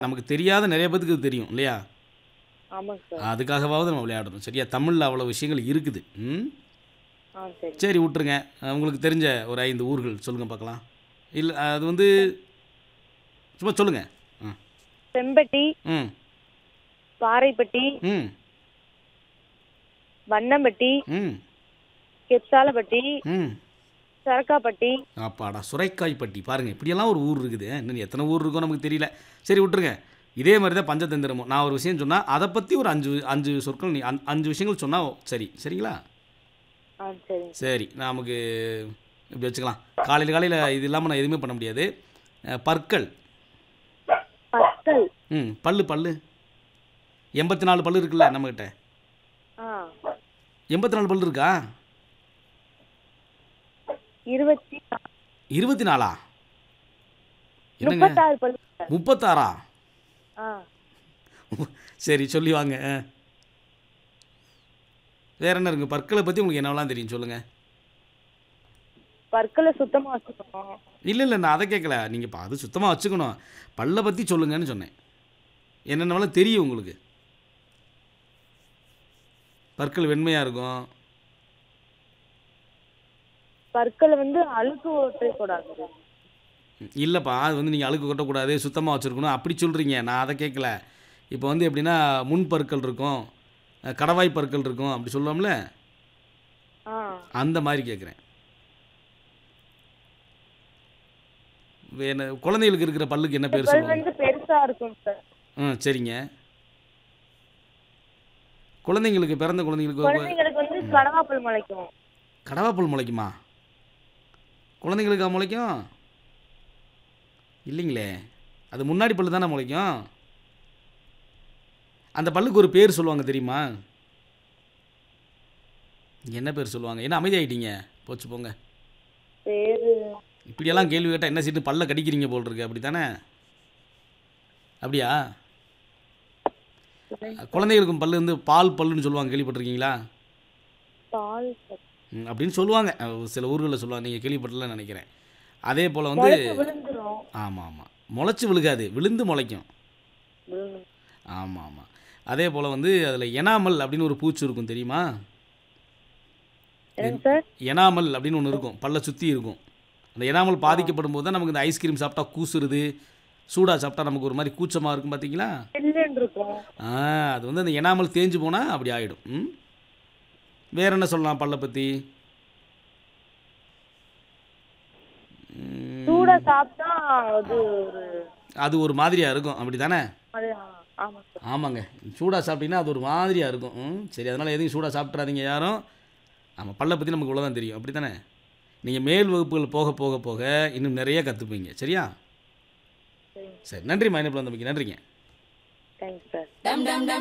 நமக்கு தெரியாத நிறைய பேத்துக்கு இது தெரியும் இல்லையா ஆமாங்க சார் அதுக்காகவாவது நம்ம விளையாடணும் சரியா தமிழில் அவ்வளோ விஷயங்கள் இருக்குது ம் ஆ சரி சரி விட்டுருங்க அஹ் உங்களுக்கு தெரிஞ்ச ஒரு ஐந்து ஊர்கள் சொல்லுங்கள் பார்க்கலாம் இல்லை அது வந்து சும்மா சொல்லுங்கள் ம் செம்பட்டி ம் பாறைப்பட்டி ம் வண்ணம்பட்டி ம் கெப்சாலப்பட்டி ம் சரக்காப்பட்டி அப்பாடா சுரைக்காய்ப்பட்டி பாருங்கள் இப்படியெல்லாம் ஒரு ஊர் இருக்குது இன்னும் எத்தனை ஊர் இருக்கோ நமக்கு தெரியல சரி விட்டுருங்க இதே மாதிரி தான் பஞ்சதந்திரமும் நான் ஒரு விஷயம் சொன்னால் அதை பற்றி ஒரு அஞ்சு அஞ்சு சொற்கள் நீ அஞ்- அஞ்சு விஷயங்கள் சொன்னால் சரி சரிங்களா ஆ சரிங்க சரி நமக்கு இப்படி வச்சுக்கலாம் காலையில் காலையில் இது இல்லாமல் நான் எதுவுமே பண்ண முடியாது அஹ், பற்கள் பத்தல் ம் பல்லு பல்லு எண்பத்தி நாலு பல்லு இருக்குல்ல நம்மக்கிட்ட ஆ எண்பத்தி நாலு பல்லு இருக்கா இருபத்தி இருபத்தி நாலா என்னங்க முப்பத்தாறு பல்லு சார். முப்பத்தாறா ஆ சரி சொல்லி வாங்க ஆ. வேற என்ன இருக்கு பற்களை பற்றி உங்களுக்கு என்னவெல்லாம் தெரியும் சொல்லுங்கள் பற்களை சுத்தமா வச்சுக்கணும் இல்லை இல்லை நான் அதை கேட்கல நீங்கள் இப்போ அது சுத்தமாக வச்சுக்கணும் பல்லை பற்றி சொல்லுங்கன்னு சொன்னேன் என்னென்னவெல்லாம் தெரியும் உங்களுக்கு பற்கள் வெண்மையாக இருக்கும் பற்களை வந்து அழுக்கு ஓட்டை கூடாது இல்லைப்பா அது வந்து நீங்கள் அழுக்கு கொட்டக்கூடாது சுத்தமாக வச்சுருக்கணும் அப்படி சொல்கிறீங்க நான் அதை கேட்கல இப்போ வந்து எப்படின்னா முன் பற்கள் இருக்கும் அஹ், கடவாய் பற்கள் இருக்கும் அப்படி சொல்லுவோம்ல ஆ அந்த மாதிரி கேட்குறேன் வேற குழந்தைகளுக்கு இருக்கிற பல்லுக்கு என்ன பேர் பல் சொல்லுவாங்க வந்து பெருசா இருக்கும் சார் ம் சரிங்க குழந்தைங்களுக்கு பிறந்த குழந்தைங்களுக்கு குழந்தைங்களுக்கு வந்து கடவாப்பல் முளைக்கும் கடவாப்புல் முளைக்குமா குழந்தைங்களுக்கா முளைக்கும் இல்லைங்களே அது முன்னாடி பல்லு தானே முளைக்கும் அந்த பல்லுக்கு ஒரு பேர் சொல்லுவாங்க தெரியுமா என்ன பேர் சொல்லுவாங்க என்ன அமைதியாயிட்டீங்க போச்சு போங்க பேரு இப்படியெல்லாம் கேள்வி கேட்டால் என்ன சீட்டு பல்ல கடிக்கிறீங்க போல் இருக்கு அப்படி தானே அப்படியா குழந்தைகளுக்கும் பல்லு வந்து பால் பல்லுன்னு சொல்லுவாங்க கேள்விப்பட்டிருக்கீங்களா பால் சத்து. ம், அப்படின்னு சொல்லுவாங்க அஹ் சில ஊர்களில் சொல்லுவாங்க நீங்கள் கேள்விப்பட்டலன்னு நினைக்கிறேன் அதே போல் வந்து முளைச்சு விழுந்துரும் ஆமாம் ஆமாம் முளைச்சி விழுகாது விழுந்து முளைக்கும் விழுந்துரும். ஆமாம் ஆமாம் அதே போல் வந்து அதில் எனாமல் அப்படின்னு ஒரு பூச்சி இருக்கும் தெரியுமா என்னங்க சார் எனாமல் அப்படின்னு ஒன்று இருக்கும் பல்ல சுற்றி இருக்கும் அந்த எனாமல் பாதிக்கப்படும் போது தான் நமக்கு இந்த ஐஸ்கிரீம் சாப்பிட்டா கூசுறது சூடாக சாப்பிட்டா நமக்கு ஒரு மாதிரி கூச்சமாக இருக்கும் பார்த்தீங்களா சில்லுன்னு இருக்கும் ஆ அது வந்து அந்த எனாமல் தேஞ்சு போனால் அப்படி ஆகிடும் ம் வேற என்ன சொல்லலாம் பல்லை பற்றி சூடா சாப்பிட்டா அது ஒரு அது ஒரு மாதிரியாக இருக்கும் அப்படி தானே அது ஆ, ஆமா சார் ஆமாங்க சூடாக சாப்பிட்டீங்கன்னா அது ஒரு மாதிரியாக இருக்கும் ம் சரி அதனால் எதையும் சூடாக சாப்பிட்றாதீங்க யாரும் ஆமாம் பல்லை பற்றி நமக்கு இவ்வளோ தான் தெரியும் அப்படி தானே நீங்கள் மேல் வகுப்புகள் போக போக போக இன்னும் நிறைய கற்றுப்பீங்க சரியா சரிங்க சரி நன்றி மைனப்பில் தம்பிக்கு நன்றிங்க தேங்க்ஸ் சார்